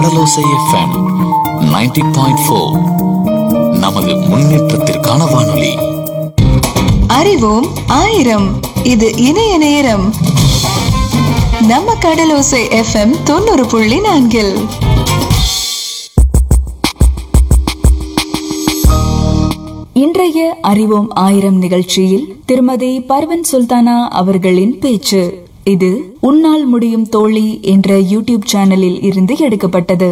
கடலோசை FM 90.4 point four நமது முன்னேற்றத்திற்கான வானொலி அறிவோம் ஆயிரம் இது இணைய நேரம் நம்ம கடலோசை எஃப்எம் தொண்ணூறு புள்ளி நான்கில் இன்றைய அறிவோம் ஆயிரம் நிகழ்ச்சியில் திருமதி பர்வன் சுல்தானா அவர்களின் பேச்சு இது உன்னால் முடியும் தோழி என்ற யூடியூப் சேனலில் இருந்து எடுக்கப்பட்டது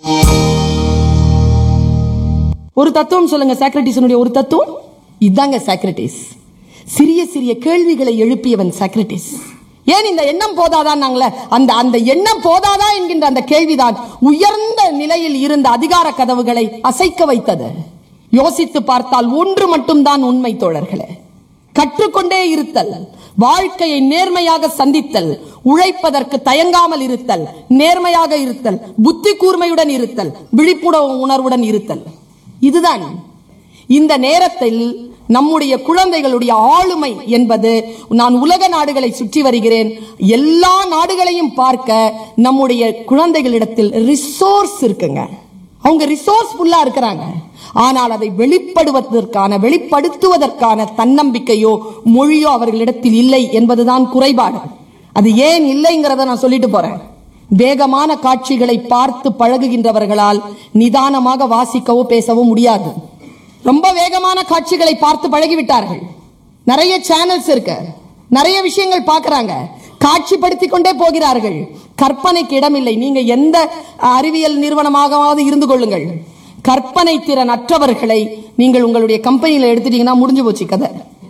ஒரு தத்துவம் சொல்லுங்க சாக்ரட்டிஸனுடைய ஒரு தத்துவம் இதாங்க சாக்ரட்டிஸ் சிறிய சிறிய கேள்விகளை எழுப்பியவன் சாக்ரட்டிஸ் ஏன் இந்த எண்ணம் போதாதான் நாங்கள அந்த அந்த எண்ணம் போதாதா என்கின்ற அந்த கேள்விதான் உயர்ந்த நிலையில் இருந்த அதிகார கதவுகளை அசைக்க வைத்தது யோசித்து பார்த்தால் ஒன்று மட்டும்தான் உண்மை தோழர்களே கற்றுக்கொண்டே இருத்தல் வாழ்க்கையை நேர்மையாக சந்தித்தல் உழைப்பதற்கு தயங்காமல் இருத்தல் நேர்மையாக இருத்தல் புத்தி கூர்மையுடன் இருத்தல் விழிப்புணர்வு உணர்வுடன் இருத்தல் இதுதான் இந்த நேரத்தில் நம்முடைய குழந்தைகளுடைய ஆளுமை என்பது நான் உலக நாடுகளை சுற்றி வருகிறேன் எல்லா நாடுகளையும் பார்க்க நம்முடைய குழந்தைகளிடத்தில் ரிசோர்ஸ் இருக்குங்க அவங்க ரிசோர்ஸ்ஃபுல்லா இருக்கிறாங்க ஆனால் அதை வெளிப்படுவதற்கான வெளிப்படுத்துவதற்கான தன்னம்பிக்கையோ மொழியோ அவர்களிடத்தில் இல்லை என்பதுதான் குறைபாடு அது ஏன் இல்லைங்கிறத நான் சொல்லிட்டு போறேன் வேகமான காட்சிகளை பார்த்து பழகுகின்றவர்களால் நிதானமாக வாசிக்கவோ பேசவோ முடியாது ரொம்ப வேகமான காட்சிகளை பார்த்து பழகிவிட்டார்கள் நிறைய சேனல்ஸ் இருக்கு நிறைய விஷயங்கள் பார்க்கறாங்க காட்சிப்படுத்தி கொண்டே போகிறார்கள் கற்பனைக்கு இடமில்லை நீங்க எந்த அறிவியல் நிறுவனமாகவாவது இருந்து கொள்ளுங்கள் கற்பனை திறன் அற்றவர்களை நீங்கள் உங்களுடைய கம்பெனியில எடுத்துட்டீங்கன்னா முடிஞ்சு போச்சு கதை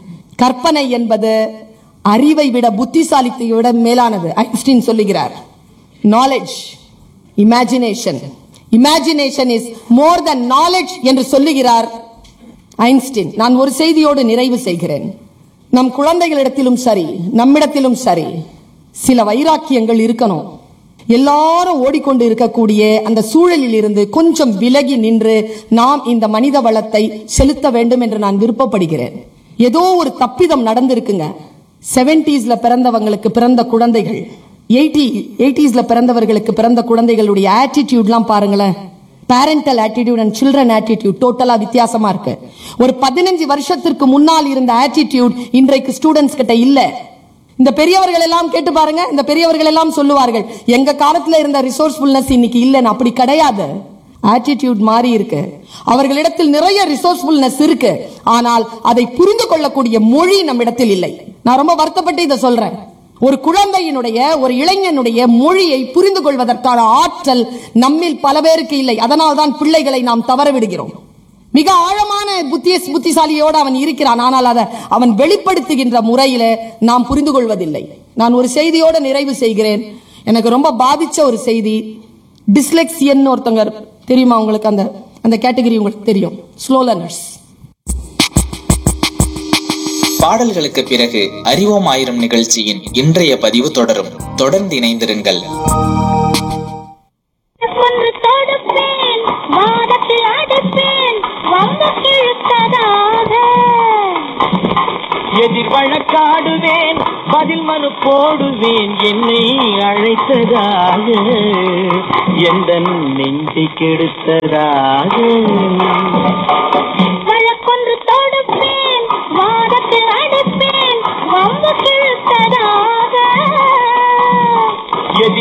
கற்பனை என்பது அறிவை விட புத்திசாலித்தை விட மேலானது ஐன்ஸ்டீன் சொல்லுகிறார் knowledge imagination imagination is more than knowledge என்று சொல்லுகிறார் ஐன்ஸ்டீன் நான் ஒரு செய்தியோடு நிறைவு செய்கிறேன் நம் குழந்தைகளிடத்திலும் சரி நம்மிடத்திலும் சரி சில வைராக்கியங்கள் இருக்கணும் எல்லாரும் ஓடிக்கொண்டு இருக்கக்கூடிய அந்த சூழலில் இருந்து கொஞ்சம் விலகி நின்று நாம் இந்த மனித வளத்தை செலுத்த வேண்டும் என்று நான் விருப்பப்படுகிறேன் ஏதோ ஒரு தப்பிதம் நடந்திருக்குங்க செவன்டீஸ்ல பிறந்தவங்களுக்கு பிறந்த குழந்தைகள் எயிட்டி எயிட்டிஸ்ல பிறந்தவர்களுக்கு பிறந்த குழந்தைகளுடைய ஆட்டிடியூட்லாம் பாருங்களேன் parental attitude and children attitude டோட்டலா வித்தியாசமா இருக்கு ஒரு பதினஞ்சு வருஷத்திற்கு முன்னால் இருந்த ஆட்டிடியூட் இன்றைக்கு ஸ்டூடெண்ட்ஸ் கிட்ட இல்ல இந்த பெரியவர்கள் எல்லாம் கேட்டு பாருங்க இந்த பெரியவர்கள் எல்லாம் சொல்லுவார்கள் எங்க காலத்துல இருந்த ரிசோர்ஸ்ஃபுல்னஸ் இன்னைக்கு இல்லைன்னு அப்படி கிடையாது ஆட்டிடியூட் மாறி இருக்கு அவர்களிடத்தில் நிறைய ரிசோர்ஸ்ஃபுல்னஸ் இருக்கு ஆனால் அதை புரிந்து கொள்ளக்கூடிய மொழி நம்மிடத்தில் இல்லை நான் ரொம்ப வருத்தப்பட்டு இதை சொல்றேன் ஒரு குழந்தையினுடைய ஒரு இளைஞனுடைய மொழியை புரிந்து கொள்வதற்கான ஆற்றல் நம்மில் பல பேருக்கு இல்லை அதனால் தான் பிள்ளைகளை நாம் தவற விடுகிறோம் மிக ஆழமான புத்திய புத்திசாலியோடு அவன் இருக்கிறான் ஆனால் அதை அவன் வெளிப்படுத்துகின்ற முறையில நாம் புரிந்து கொள்வதில்லை நான் ஒரு செய்தியோட நிறைவு செய்கிறேன் எனக்கு ரொம்ப பாதிச்ச ஒரு செய்தி டிஸ்லெக்சியன் ஒருத்தங்க தெரியுமா உங்களுக்கு அந்த அந்த கேட்டகரி உங்களுக்கு தெரியும் ஸ்லோ லேர்னர்ஸ் பாடல்களுக்கு பிறகு அறிவோம் ஆயிரம் நிகழ்ச்சியின் இன்றைய பதிவு தொடரும் தொடர்ந்து இணைந்திருங்கள் ஒன்று தொடுப்பேன் வாதத்தில் அடிப்பேன் வம்பு கிழுத்ததாக எதிர் வழக்காடுவேன் பதில் மனு போடுவேன் என்னை அழைத்ததாக எந்த நெஞ்சை கெடுத்ததாக